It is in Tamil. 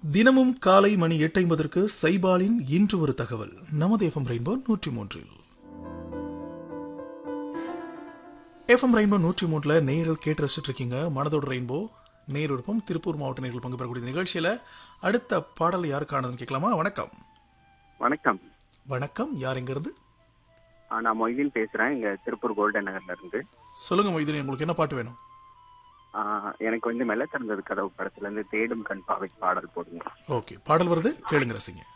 தினமும் காலை மணி எட்டு ஐம்பதற்கு சைபாலின் இன்று ஒரு தகவல் நமது எஃப்எம் ரெயின்போ நூற்றி மூன்றில் எஃப்எம் ரெயின்போ நூற்றி மூன்றுல நேரில் கேட்டு ரசிச்சுட்டு இருக்கீங்க மனதோடு ரெயின்போ நேர் விருப்பம் திருப்பூர் மாவட்ட நேரில் பங்கு பெறக்கூடிய நிகழ்ச்சியில அடுத்த பாடல் யாருக்கானதுன்னு கேட்கலாமா வணக்கம் வணக்கம் வணக்கம் யார் எங்க இருந்து ஆ, நான் மொய்தீன் பேசுறேன் இங்க திருப்பூர் கோல்டன் நகர்ல இருந்து சொல்லுங்க மைதினி உங்களுக்கு என்ன பாட்டு வேணும் ஆ, எனக்கு வந்து மெல்ல திறந்தது கதவு படத்துல இருந்து தேடும் கண் பாவை பாடல் போடுங்க ஓகே பாடல் வருது கேளுங்க ரசிங்க